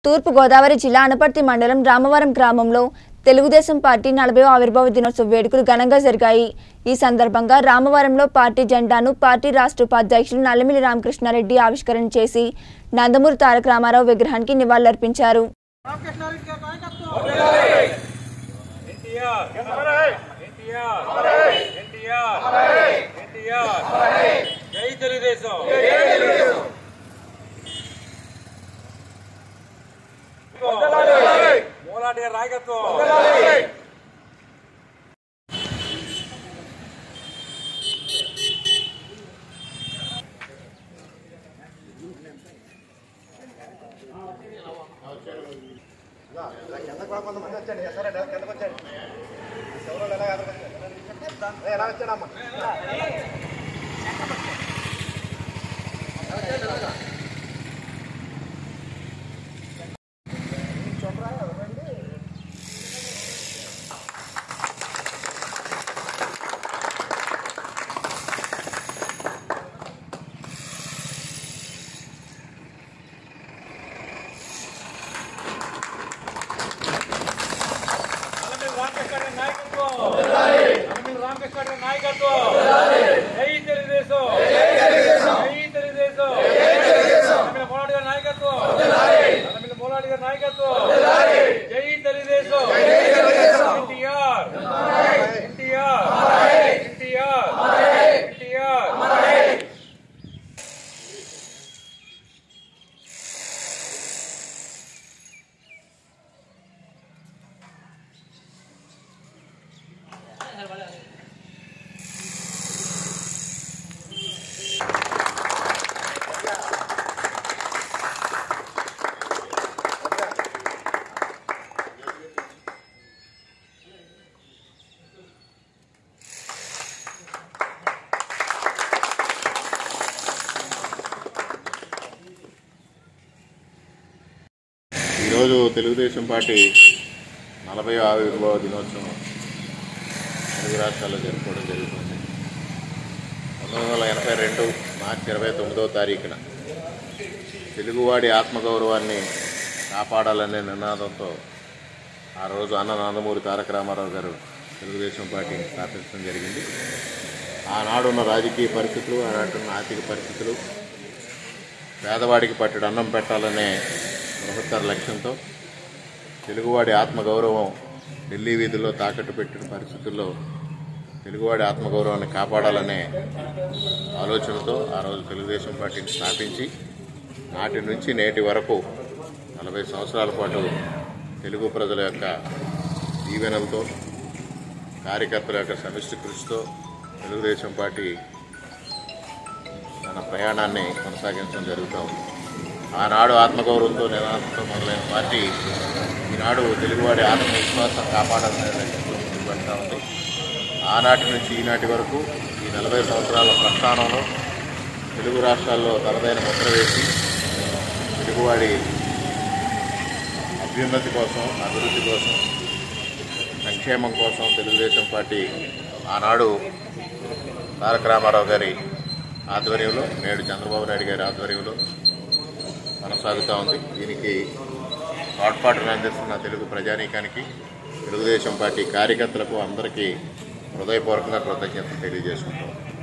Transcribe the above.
తూర్పు గోదావరి జిల్లా అనపర్తి మండలం రామవరం గ్రామంలో తెలుగుదేశం పార్టీ నలభై ఆవిర్భావ దినోత్సవ వేడుకలు ఘనంగా జరిగాయి ఈ సందర్భంగా రామవరంలో పార్టీ జెండాను పార్టీ రాష్ట్ర ఉపాధ్యక్షులు నల్లమిల్లి రామకృష్ణారెడ్డి ఆవిష్కరణ చేసి నందమూరి తారక రామారావు విగ్రహానికి నివాళులర్పించారు రామకృష్ణారెడ్డి గారి నాయకత్వం ఎన్టీఆర్ ఎన్టీఆర్ ఎన్టీఆర్ ఎన్టీఆర్ జై తెలుగుదేశం మూలాటి గారి నాయకత్వం నల్లమిల్లి రామకృష్ణ గారి నాయకత్వం నల్లమిల్లి రామకృష్ణ గారి నాయకత్వం జై తెలుగుదేశం జై తెలుగుదేశం నల్లమిల్లి మూలాటి గారి నాయకత్వం నల్లమిల్లి మూలాటి గారి నాయకత్వం జై తెలుగుదేశం ఎన్టీఆర్ ఎన్టీఆర్ ఎన్టీఆర్ ఎన్టీఆర్ ఈరోజు తెలుగుదేశం పార్టీ నలభై ఆవిర్భావ దినోత్సవం తెలుగు రాష్ట్రాల్లో జరుపుకోవడం జరుగుతుంది పంతొమ్మిది వందల ఎనభై రెండు మార్చి ఇరవై తొమ్మిదవ తారీఖున తెలుగువాడి ఆత్మగౌరవాన్ని కాపాడాలనే నినాదంతో ఆ రోజు అన్న నందమూరి తారక రామారావు గారు తెలుగుదేశం పార్టీని స్థాపించడం జరిగింది ఆనాడున్న రాజకీయ పరిస్థితులు ఆనాడున్న ఆర్థిక పరిస్థితులు పేదవాడికి పట్టెడు అన్నం పెట్టాలనే బృహత్తర లక్ష్యంతో తెలుగువాడి ఆత్మగౌరవం ఢిల్లీ వీధుల్లో తాకట్టు పెట్టిన పరిస్థితుల్లో తెలుగువాడి ఆత్మగౌరవాన్ని కాపాడాలనే ఆలోచనతో ఆ రోజు తెలుగుదేశం పార్టీని స్థాపించి నాటి నుంచి నేటి వరకు నలభై సంవత్సరాల పాటు తెలుగు ప్రజల యొక్క దీవెనలతో కార్యకర్తల యొక్క సమిష్టి కృషితో తెలుగుదేశం పార్టీ తన ప్రయాణాన్ని కొనసాగించడం జరుగుతూ ఉంది ఆనాడు ఆత్మగౌరవంతో నినాదంతో మొదలైన పార్టీ ఈనాడు తెలుగువాడి ఆత్మవిశ్వాసం కాపాడాలనే లక్ష్యంతో ముందుకు వెళ్తా ఉంది ఆనాటి నుంచి ఈనాటి వరకు ఈ నలభై సంవత్సరాల ప్రస్థానంలో తెలుగు రాష్ట్రాల్లో తనదైన ముద్ర వేసి తెలుగువాడి అభ్యున్నతి కోసం అభివృద్ధి కోసం సంక్షేమం కోసం తెలుగుదేశం పార్టీ ఆనాడు తారక రామారావు గారి ఆధ్వర్యంలో నేడు చంద్రబాబు నాయుడు గారి ఆధ్వర్యంలో కొనసాగుతూ ఉంది దీనికి తోడ్పాటును అందిస్తున్న తెలుగు ప్రజానీకానికి తెలుగుదేశం పార్టీ కార్యకర్తలకు అందరికీ హృదయపూర్వకంగా కృతజ్ఞతలు తెలియజేసుకుంటాం